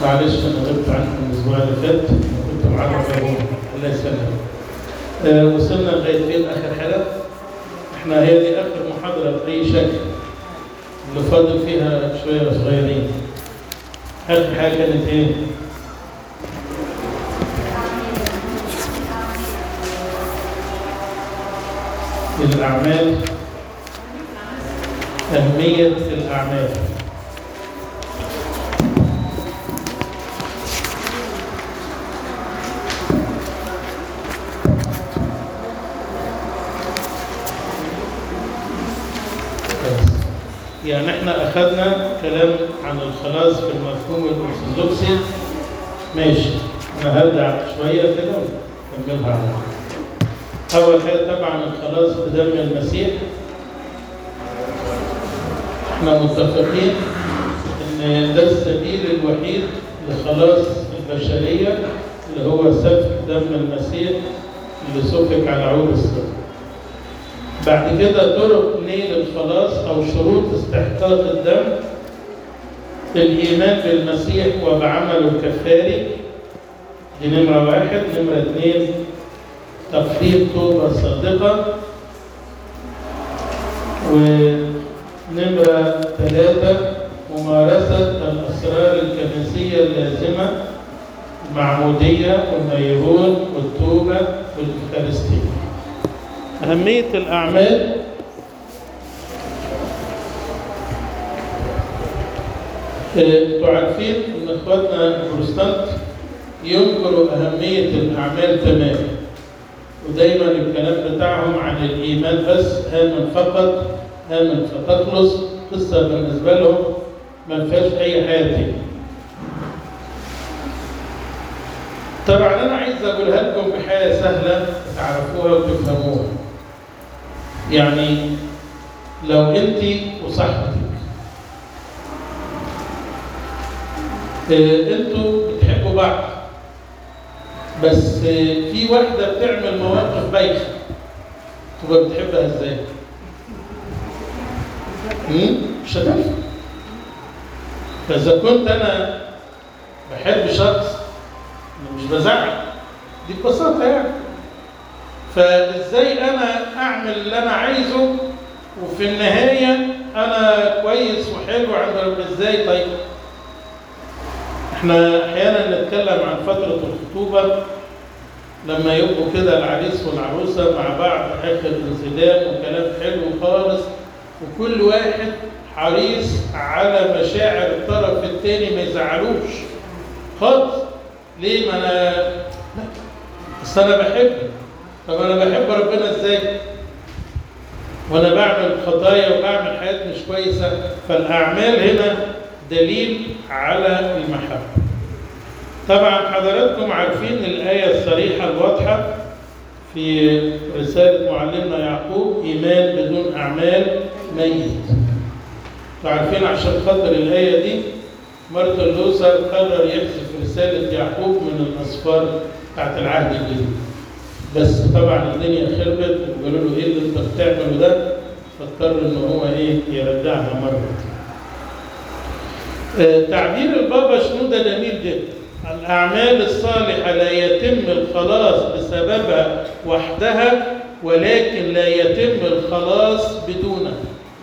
معلش انا غبت عنكم الاسبوع اللي فات أنا كنت معاكم في أبونا. الله يسلمك آه، وصلنا لغايه فين اخر حلقه احنا هي دي اخر محاضره باي شكل اللي فاضل فيها شويه صغيرين اخر حاجه كانت ايه الأعمال أهمية الأعمال يعني احنا أخذنا كلام عن الخلاص في المفهوم الأرثوذكسي ماشي أنا هرجع شوية كده ونكملها على أول حاجة طبعا الخلاص بدم المسيح احنا متفقين ان ده السبيل الوحيد لخلاص البشرية اللي هو سفك دم المسيح اللي سفك على عود الصليب بعد كده طرق نيل الخلاص او شروط استحقاق الدم الإيمان بالمسيح وبعمله الكفاري دي نمرة واحد نمرة اثنين تقديم توبة صادقة ونمرة ثلاثة ممارسة الأسرار الكنسية اللازمة المعمودية والنيرون والتوبة والإفكارستية أهمية الأعمال انتوا عارفين ان اخواتنا البروتستانت ينكروا اهميه الاعمال تماما ودايما الكلام بتاعهم عن الايمان بس امن فقط امن فتخلص قصه بالنسبه لهم ما فيهاش اي حاجه تاني طبعا انا عايز اقولها لكم بحاجه سهله تعرفوها وتفهموها يعني لو انت وصاحبتك آه، انتوا بتحبوا بعض بس آه، في واحدة بتعمل مواقف بايخة تبقى بتحبها ازاي؟ مم؟ مش هتفهم فإذا كنت أنا بحب شخص أنا مش بزعل دي ببساطة يعني فازاي أنا أعمل اللي أنا عايزه وفي النهاية أنا كويس وحلو عند ربنا ازاي طيب؟ احنا احيانا نتكلم عن فتره الخطوبه لما يبقوا كده العريس والعروسه مع بعض اخر انسداد وكلام حلو خالص وكل واحد حريص على مشاعر الطرف الثاني ما يزعلوش خالص ليه ما انا لا بس انا بحبك طب انا بحب ربنا ازاي وانا بعمل خطايا وبعمل حاجات مش كويسه فالاعمال هنا دليل على المحبة طبعا حضراتكم عارفين الآية الصريحة الواضحة في رسالة معلمنا يعقوب إيمان بدون أعمال ميت عارفين عشان خاطر الآية دي مارتن لوثر قرر يحذف رسالة يعقوب من الأسفار بتاعت العهد الجديد بس طبعا الدنيا خربت وقالوا له ايه اللي انت بتعمله ده فاضطر ان هو ايه يرجعها مره تعبير البابا شنودة جميل جدا الأعمال الصالحة لا يتم الخلاص بسببها وحدها ولكن لا يتم الخلاص بدونها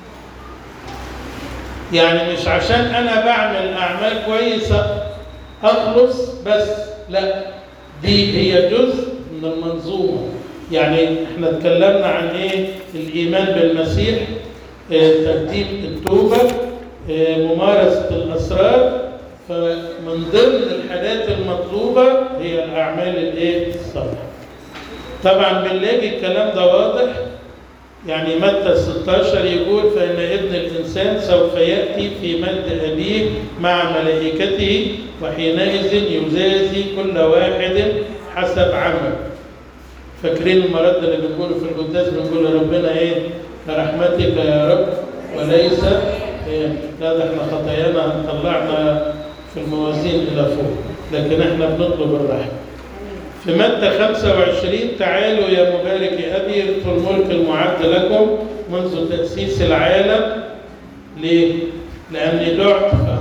يعني مش عشان أنا بعمل أعمال كويسة أخلص بس لا دي هي جزء من المنظومة يعني احنا اتكلمنا عن ايه الإيمان بالمسيح اه تقديم التوبة ممارسة الأسرار فمن ضمن الحاجات المطلوبة هي الأعمال الإيه؟ الصالحة. طبعا بنلاقي الكلام ده واضح يعني متى 16 يقول فإن ابن الإنسان سوف يأتي في مجد أبيه مع ملائكته وحينئذ يجازي كل واحد حسب عمل. فاكرين المرد اللي بنقوله في القداس بنقول لربنا إيه؟ برحمتك يا رب وليس لا ده احنا خطايانا طلعنا في الموازين الى فوق لكن احنا بنطلب الرحمه في متى 25 تعالوا يا مبارك ابي ارثوا الملك المعد لكم منذ تاسيس العالم ليه؟ لاني دعت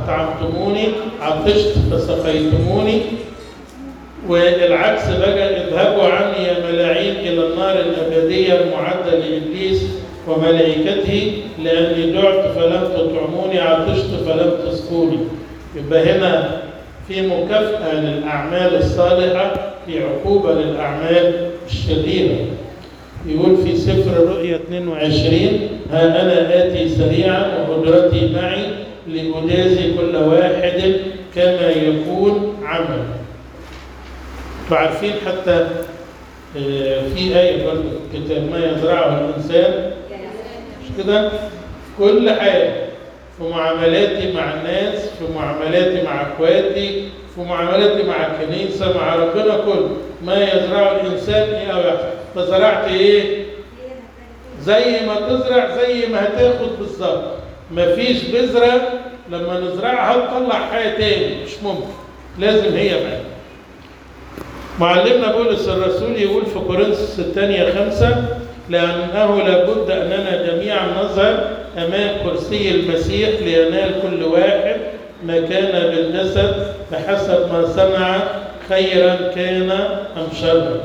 فأطعمتموني عطشت فسقيتموني والعكس بقى اذهبوا عني يا ملاعين إلى النار الأبدية المعدة لإبليس وملائكته لأني جعت فلم تطعموني عطشت فلم تسقوني يبقى هنا في مكافأة للأعمال الصالحة في عقوبة للأعمال الشريرة يقول في سفر الرؤيا 22 ها أنا آتي سريعا وقدرتي معي لأجازي كل واحد كما يكون عمل وعارفين حتى آه، في آية برضه في الكتاب ما يزرعه الإنسان مش كده كل حاجة في معاملاتي مع الناس في معاملاتي مع اخواتي في معاملاتي مع الكنيسة مع ربنا كله ما يزرعه الإنسان إيه أو يحصل فزرعت إيه زي ما تزرع زي ما هتاخد بالظبط مفيش بذرة لما نزرعها تطلع حاجة تاني مش ممكن لازم هي بقى معلمنا بولس الرسول يقول في كورنثوس الثانية خمسة لأنه لابد أننا جميعا نظهر أمام كرسي المسيح لينال كل واحد ما كان بالجسد بحسب ما صنع خيرا كان أم شرا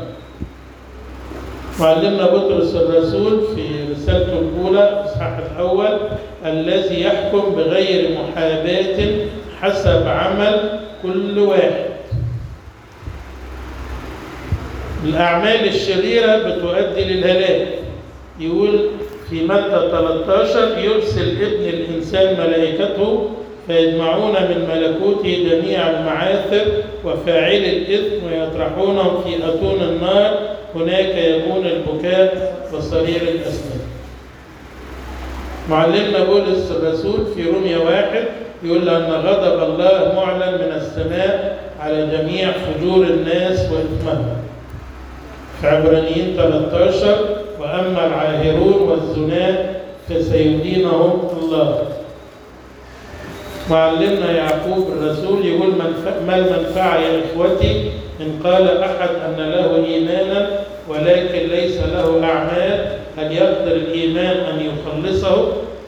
معلمنا بطرس الرسول في رسالته الأولى الإصحاح الأول الذي يحكم بغير محاباة حسب عمل كل واحد الأعمال الشريرة بتؤدي للهلاك يقول في متى 13 يرسل ابن الإنسان ملائكته فيجمعون من ملكوته جميع المعاثر وفاعل الإثم ويطرحونهم في أتون النار هناك يكون البكاء وصرير الأسنان معلمنا بولس الرسول في روميا واحد يقول أن غضب الله معلن من السماء على جميع فجور الناس وإثمهم في عبرانيين 13 وأما العاهرون والزناة فسيدينهم الله معلمنا يعقوب الرسول يقول من ما المنفعة يا إخوتي إن قال أحد أن له إيمانا ولكن ليس له أعمال هل يقدر الإيمان أن يخلصه؟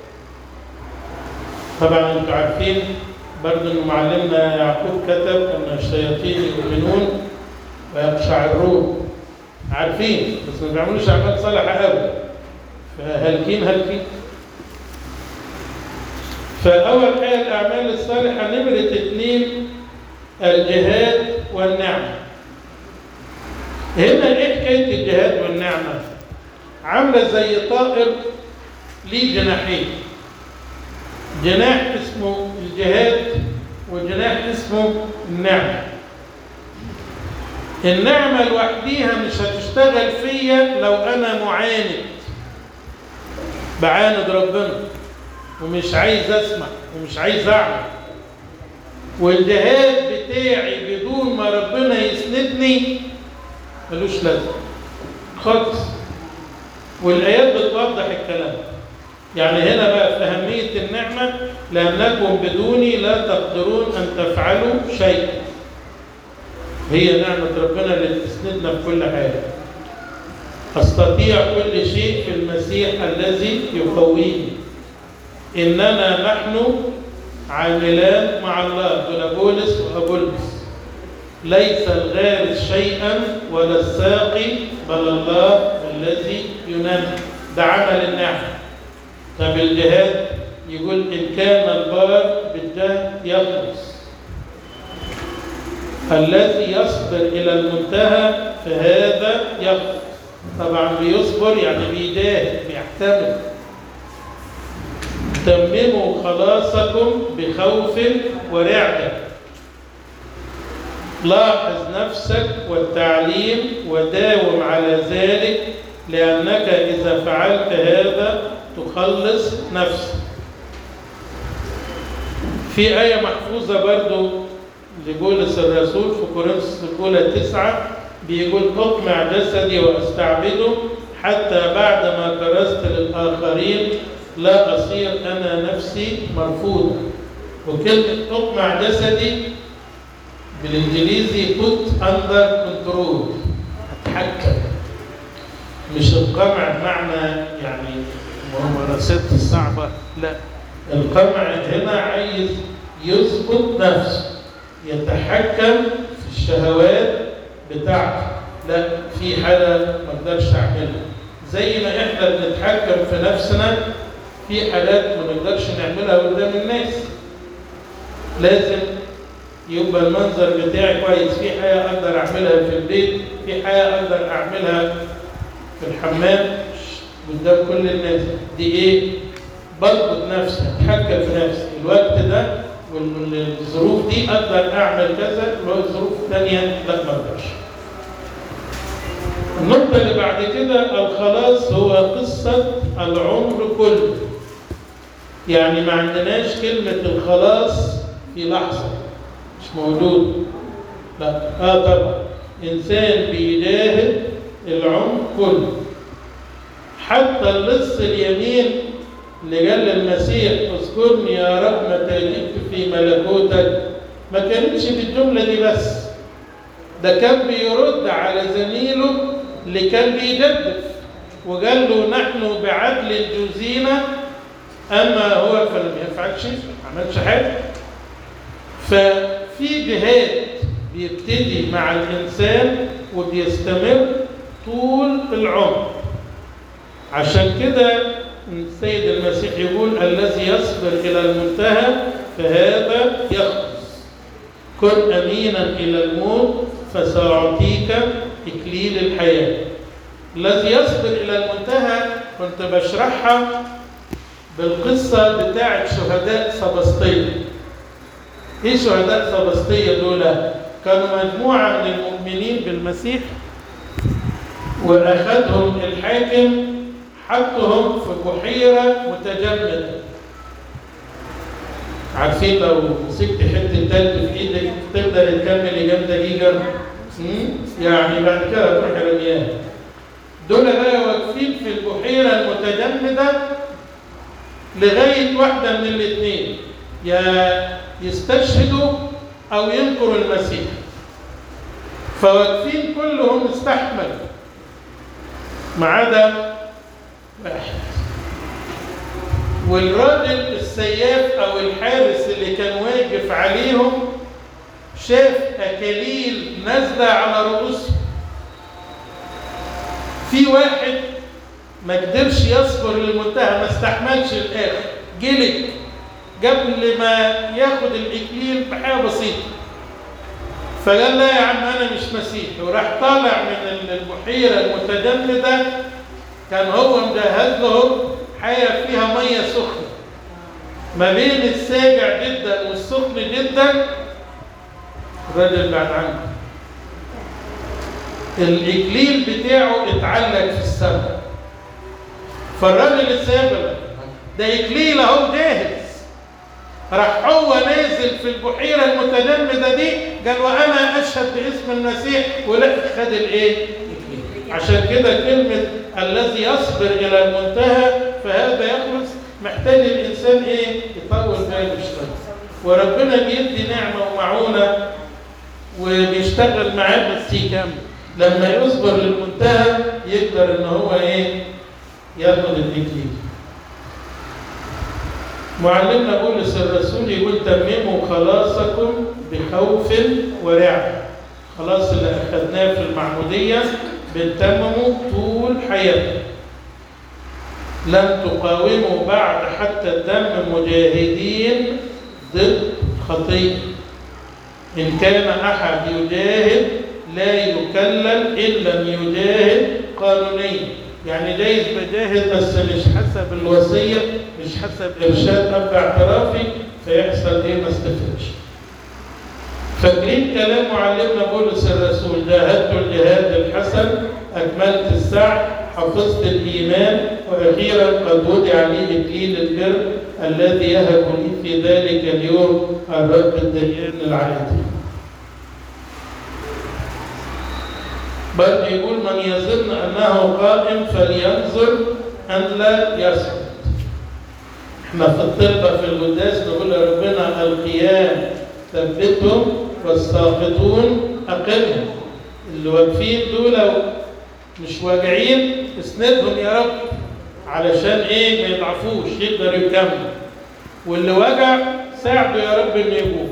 طبعا أنتم عارفين برضه أن معلمنا يعقوب كتب أن الشياطين يؤمنون ويقشعرون عارفين بس ما بيعملوش أعمال صالحة أبدا فهالكين هالكين فأول حاجة الأعمال الصالحة نمرة اثنين الجهاد والنعمة هنا إيه حكاية الجهاد والنعمة؟ عاملة زي طائر ليه جناحين جناح اسمه الجهاد وجناح اسمه النعمة النعمة لوحديها مش هتشتغل فيا لو أنا معاند بعاند ربنا ومش عايز اسمع ومش عايز اعمل والجهاد بتاعي بدون ما ربنا يسندني ملوش لازمه خالص والايات بتوضح الكلام يعني هنا بقى في اهميه النعمه لانكم بدوني لا تقدرون ان تفعلوا شيئا هي نعمه ربنا اللي تسندنا في كل حاجه استطيع كل شيء في المسيح الذي يقويني إننا نحن عاملان مع الله دون بولس وأبولس ليس الغارس شيئا ولا الساقي بل الله الذي ينمي ده عمل النعمة طب الجهاد يقول إن كان البار بالجهد يخلص الذي يصبر إلى المنتهى فهذا يخلص طبعا بيصبر يعني بيجاهد بيحتمل تمموا خلاصكم بخوف ورعدة لاحظ نفسك والتعليم وداوم على ذلك لأنك إذا فعلت هذا تخلص نفسك في آية محفوظة برضو لبولس الرسول في كورنثوس الأولى تسعة بيقول أقمع جسدي وأستعبده حتى بعدما كرست للآخرين لا أصير أنا نفسي مرفوضا وكلمة أقمع جسدي بالإنجليزي put under control أتحكم مش القمع بمعنى يعني الممارسات الصعبة لا القمع هنا عايز يظبط نفسه يتحكم في الشهوات بتاعته لا في حالة ما اقدرش اعملها زي ما احنا بنتحكم في نفسنا في حالات ما نقدرش نعملها قدام الناس لازم يبقى المنظر بتاعي كويس في حاجة اقدر اعملها في البيت في حاجة اقدر اعملها في الحمام قدام كل الناس دي ايه بضبط نفسي اتحكم في نفسي الوقت ده والظروف دي اقدر اعمل كذا والظروف الثانيه لا ما اقدرش النقطة اللي بعد كده الخلاص هو قصة العمر كله يعني ما عندناش كلمة الخلاص في لحظة مش موجود لا اه طبعا انسان بيجاهد العمر كله حتى اللص اليمين اللي قال للمسيح اذكرني يا رب متى جئت في ملكوتك ما كانتش بالجمله دي بس ده كان بيرد على زميله اللي كان بيجدف وقال له نحن بعدل جزينا اما هو فلم يفعل شيء ما عملش حاجه ففي جهاد بيبتدي مع الانسان وبيستمر طول العمر عشان كده السيد المسيح يقول الذي يصبر إلى المنتهى فهذا يخلص كن أمينا إلى الموت فسأعطيك إكليل الحياة الذي يصبر إلى المنتهى كنت بشرحها بالقصة بتاعة شهداء سبسطية إيه شهداء سبسطية دول؟ كانوا مجموعة من المؤمنين بالمسيح وأخذهم الحاكم حطهم في بحيرة متجمدة عارفين لو مسكت حتة تلج في ايدك تقدر تكمل كام دقيقة؟ يعني بعد كده تروح رمياها. دول بقى واقفين في البحيرة المتجمدة لغاية واحدة من الاثنين يا يستشهدوا أو ينكروا المسيح. فواقفين كلهم استحملوا ما عدا واحد والراجل السياف او الحارس اللي كان واقف عليهم شاف اكاليل نازله على رؤوسهم في واحد ما قدرش يصبر للمنتهى ما استحملش الاخر جلد قبل ما ياخد الاكليل بحاجه بسيطه فقال لا يا عم انا مش مسيحي وراح طالع من البحيره المتجمده كان هو مجهز له حاجه فيها ميه سخنه ما بين الساجع جدا والسخن جدا الراجل بعد عنه الاكليل بتاعه اتعلق في السماء فالراجل السابق ده اكليل اهو جاهز راح هو نازل في البحيره المتجمده دي قال وانا اشهد باسم المسيح ولف خد الايه؟ عشان كده كلمه الذي يصبر الى المنتهى فهذا يخلص محتاج الانسان ايه؟ يطول باله شويه وربنا بيدي نعمه ومعونه وبيشتغل معاه بس يكمل لما يصبر للمنتهى يقدر ان هو ايه؟ ياخد الاكليل معلمنا بولس الرسول يقول تمموا خلاصكم بخوف ورعب خلاص اللي اخذناه في المعموديه بنتممه طول حياتنا لن تقاوموا بعد حتى الدم مجاهدين ضد خطيه ان كان احد يجاهد لا يكلل ان لم يجاهد قانونيا يعني جايز بجاهد بس مش حسب الوصيه مش حسب ارشاد اب اعترافي فيحصل ايه ما استفدش فاكرين كلام معلمنا بولس الرسول جاهدت الجهاد الحسن اكملت السعي حفظت الايمان واخيرا قد وضع لي اكليل البر الذي يهب لي في ذلك اليوم الرب الديان العادل بل يقول من يظن انه قائم فلينظر ان لا يسقط احنا في الطب في القداس نقول لربنا القيام ثبتهم والساقطون اقمهم اللي واقفين دول مش واجعين اسندهم يا رب علشان ايه ما يضعفوش يقدروا يكملوا واللي وجع ساعده يا رب انه يقوم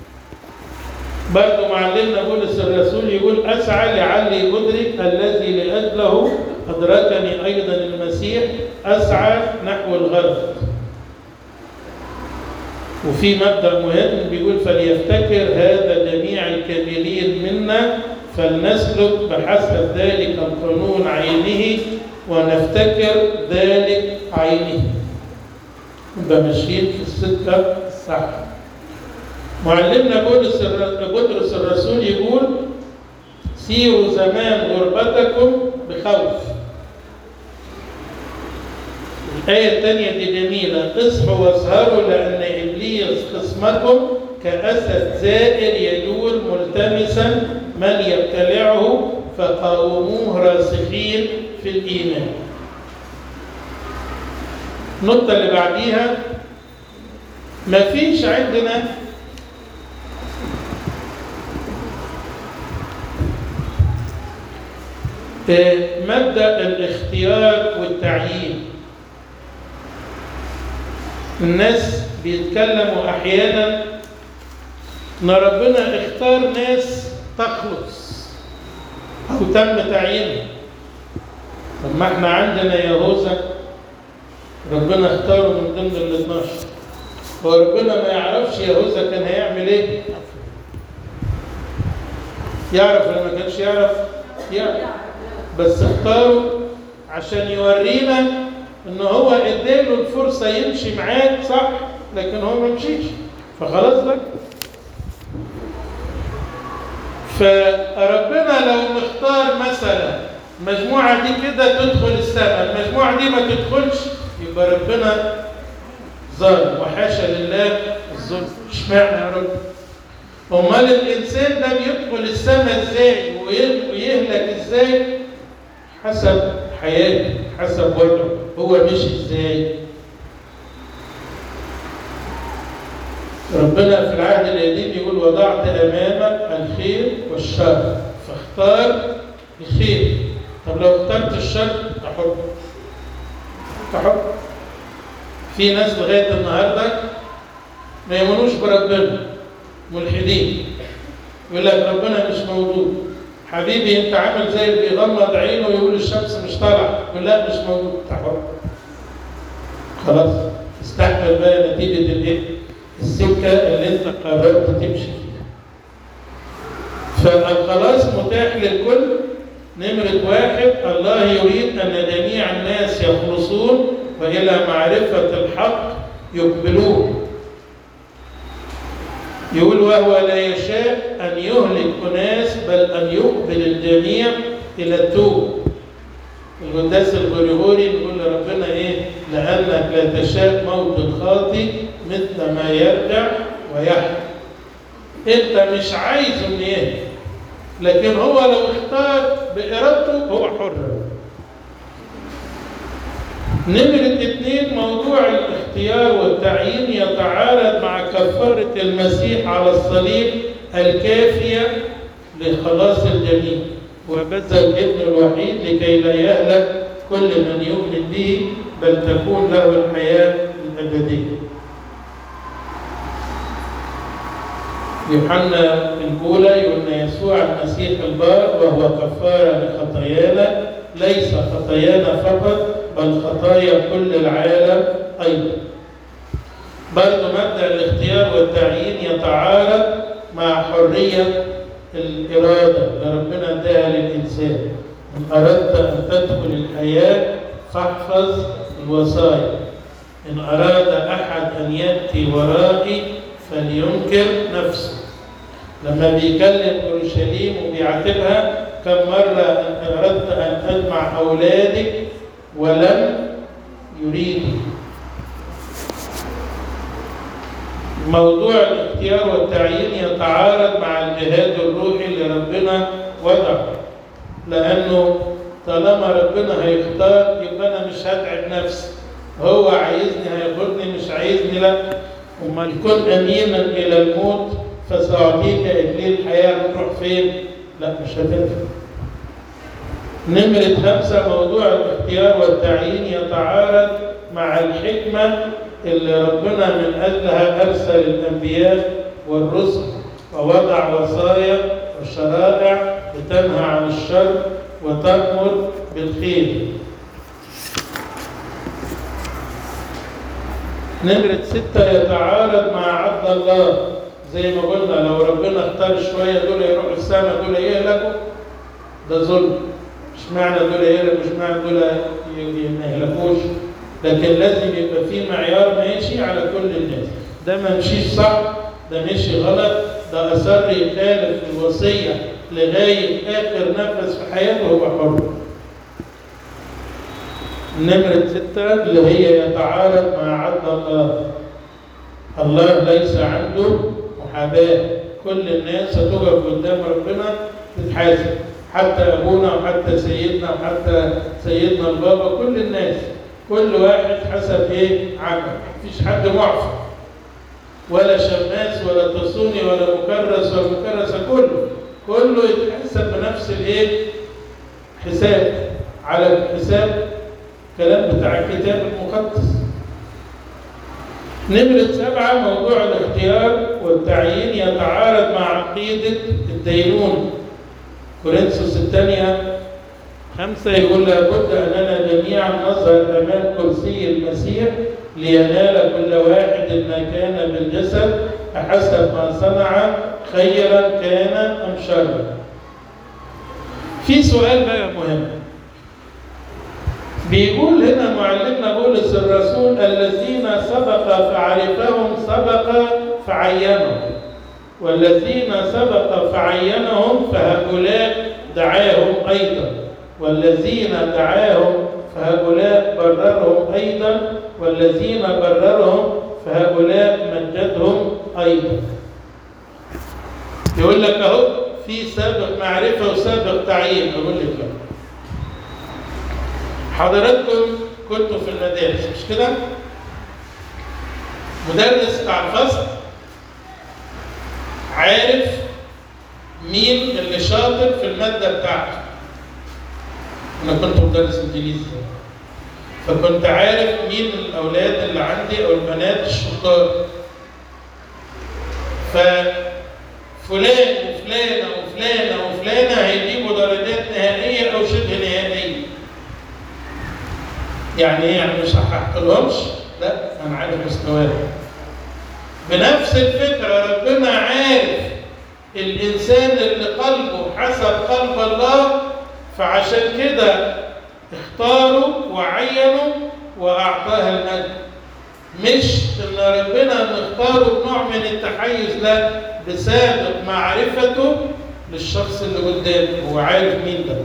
برضه معلمنا بولس الرسول يقول اسعى لعلي ادرك الذي لاجله ادركني ايضا المسيح اسعى نحو الغرب وفي مبدا مهم بيقول فليفتكر هذا جميع الكاملين منا فلنسلك بحسب ذلك القانون عينه ونفتكر ذلك عينه يبقى ماشيين في السكه الصح معلمنا بولس الر- بطرس الرسول يقول سيروا زمان غربتكم بخوف الآية الثانية دي جميلة اصحوا واسهروا لأن إبليس خصمكم كأسد زائر يجول ملتمسا من يبتلعه فقاوموه راسخين في الإيمان النقطة اللي بعديها مفيش عندنا آه، مبدأ الاختيار والتعيين الناس بيتكلموا أحيانا إن ربنا اختار ناس تخلص أو تم تعيينها طب ما احنا عندنا يهوذا ربنا اختاره من ضمن ال 12 هو ربنا ما يعرفش يهوذا كان هيعمل ايه؟ يعرف ولا ما كانش يعرف؟ يعرف بس اختاره عشان يورينا ان هو اداله الفرصه يمشي معاك صح لكن هو ما مشيش فخلاص لك فربنا لو مختار مثلا المجموعه دي كده تدخل السماء المجموعه دي ما تدخلش يبقى ربنا ظالم وحاشا لله الظلم اشمعنى يا رب امال الانسان ده بيدخل السماء ازاي ويه- ويهلك ازاي حسب حياته حسب وضعه هو مشي ازاي ربنا في العهد القديم يقول وضعت امامك الخير والشر فاختار الخير طب لو اخترت الشر تحب تحب في ناس لغايه النهارده ما يؤمنوش بربنا ملحدين يقول لك ربنا مش موجود حبيبي انت عامل زي اللي بيغمض عينه ويقول الشمس مش طالعه يقول لا مش موجود تعال خلاص استحمل بقى نتيجه الايه؟ السكه اللي انت قررت تمشي فيها. فالخلاص متاح للكل نمرة واحد الله يريد أن جميع الناس يخلصون وإلى معرفة الحق يقبلون يقول وهو لا يشاء أن يهلك أناس بل أن يقبل الجميع إلى التوبة القداس الغريغوري يقول لربنا إيه لأنك لا تشاء موت الخاطي مثل ما يرجع ويحيى أنت مش عايزه إن يهلك لكن هو لو اختار بإرادته هو حر نمرة اتنين موضوع الاختيار والتعيين يتعارض مع كفارة المسيح على الصليب الكافية لخلاص الجميع وبذل ابن الوحيد لكي لا يهلك كل من يؤمن به بل تكون له الحياة الأبدية يوحنا الأولى يقول أن يسوع المسيح البار وهو كفارة لخطايانا ليس خطايانا فقط بل خطايا كل العالم أيضا برضو مبدأ الاختيار والتعيين يتعارض مع حرية الإرادة اللي ربنا اداها للإنسان إن أردت أن تدخل الحياة فاحفظ الوصايا إن أراد أحد أن يأتي ورائي فلينكر نفسه لما بيكلم اورشليم وبيعاتبها كم مره ان اردت ان اجمع اولادك ولم يريدوا موضوع الاختيار والتعيين يتعارض مع الجهاد الروحي اللي ربنا وضعه لانه طالما ربنا هيختار يبقى انا مش هتعب نفسي هو عايزني هياخدني مش عايزني لا امال كن امينا الى الموت فسأعطيك إكليل الحياة تروح فين؟ لا مش هتنفع. نمرة خمسة موضوع الاختيار والتعيين يتعارض مع الحكمة اللي ربنا من أجلها أرسل الأنبياء والرسل ووضع وصايا وشرائع لتنهى عن الشر وتأمر بالخير نمرة ستة يتعارض مع عدل الله زي ما قلنا لو ربنا اختار شوية دول يروحوا السماء دول يهلكوا ده ظلم مش معنى دول يهلكوا مش معنى دول ي- ما يهلكوش لكن لازم يبقى في معيار ماشي على كل الناس ده ما مشيش صح ده مشي غلط ده أصر يخالف الوصية لغاية آخر نفس في حياته هو حر نمرة ستة اللي هي يتعارض مع عدل الله الله ليس عنده محاباة كل الناس هتقف قدام ربنا تتحاسب حتى أبونا وحتى سيدنا وحتى سيدنا البابا كل الناس كل واحد حسب إيه عمل مفيش حد معفى ولا شماس ولا تصوني ولا مكرس ولا مكرسة كله كله يتحسب بنفس الإيه حساب على الحساب كلام بتاع الكتاب المقدس نمرة سبعة موضوع الاختيار والتعيين يتعارض مع عقيدة الدينون كورنثوس الثانية خمسة يقول لابد أننا جميعا نظهر أمام كرسي المسيح لينال كل واحد ما كان بالجسد حسب ما صنع خيرا كان أم شرا في سؤال بقى مهم بيقول هنا معلمنا بولس الرسول الذين سبق فعرفهم سبق فعينهم والذين سبق فعينهم فهؤلاء دعاهم أيضا والذين دعاهم فهؤلاء بررهم أيضا والذين بررهم فهؤلاء مجدهم أيضا يقول لك أهو في سابق معرفة وسابق تعيين أقول لك بقى. حضراتكم كنتوا في المدارس مش كده؟ مدرس بتاع الفصل عارف مين اللي شاطر في المادة بتاعته. أنا كنت مدرس إنجليزي فكنت عارف مين الأولاد اللي عندي أو البنات الشطار. ففلان وفلانة وفلانة وفلانة هيجيبوا درجات نهائية أو شبه نهائية. يعني ايه يعني مش هحققلهمش؟ لا انا عارف مستواهم. بنفس الفكره ربنا عارف الانسان اللي قلبه حسب قلب الله فعشان كده اختاره وعينه واعطاه المجد. مش ان ربنا مختاره بنوع من التحيز لا بسابق معرفته للشخص اللي قدامه هو عارف مين ده.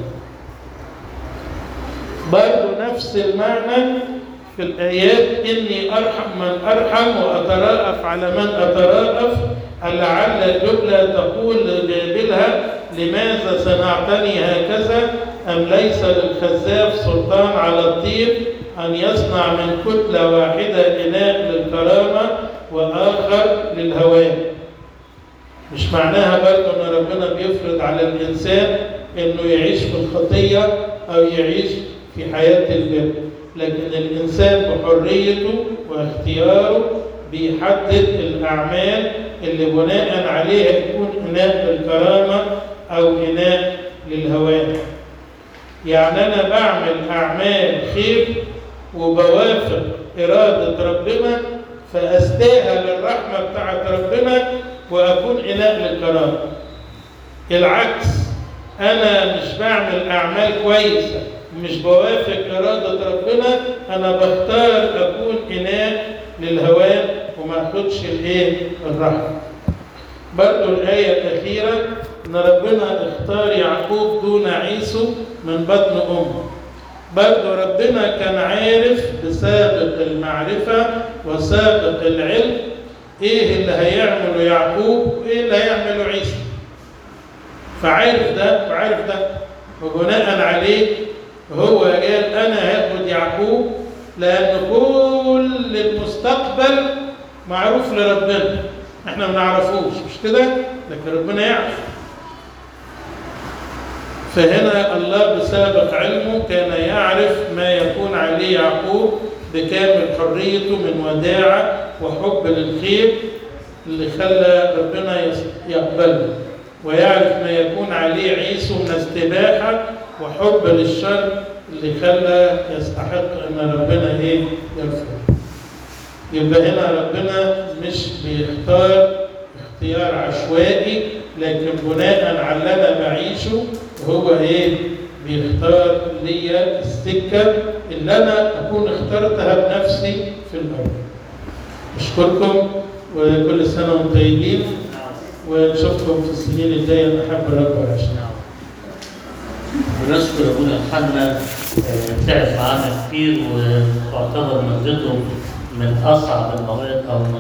برضه نفس المعنى في الآيات إني أرحم من أرحم وأتراءف على من أتراءف لعل الجملة تقول لجابلها لماذا صنعتني هكذا أم ليس للخزاف سلطان على الطير أن يصنع من كتلة واحدة إناء للكرامة وآخر للهوان مش معناها برضه ان ربنا بيفرض على الانسان انه يعيش في الخطيه او يعيش في حياه البر لكن الانسان بحريته واختياره بيحدد الاعمال اللي بناء عليها يكون اناء للكرامه او اناء للهوان يعني انا بعمل اعمال خير وبوافق اراده ربنا فاستاهل الرحمه بتاعت ربنا واكون اناء للكرامه العكس انا مش بعمل اعمال كويسه مش بوافق اراده ربنا انا بختار اكون اناء للهوان وما اخدش الايه الرحمه برضو الايه الاخيره ان ربنا اختار يعقوب دون عيسو من بطن امه برضو ربنا كان عارف بسابق المعرفه وسابق العلم ايه اللي هيعمله يعقوب وايه اللي هيعمله عيسى فعارف ده وعارف ده وبناء عليه هو قال انا هاخد يعقوب لان كل المستقبل معروف لربنا احنا ما نعرفوش مش كده لكن ربنا يعرف فهنا الله بسابق علمه كان يعرف ما يكون عليه يعقوب بكامل حريته من وداعة وحب للخير اللي خلى ربنا يس- يقبله ويعرف ما يكون عليه عيسو من استباحة وحب للشر اللي خلى يستحق ان ربنا ايه يرفضه يبقى هنا ربنا مش بيختار اختيار عشوائي لكن بناء على اللي انا بعيشه وهو ايه بيختار ليا السكه اللي انا اكون اخترتها بنفسي في الاول اشكركم وكل سنه وانتم طيبين ونشوفكم في السنين الجايه احب رب وعشنا بنشكر ابونا يوحنا آه، تعب معانا كتير وتعتبر مادته من اصعب المواد او من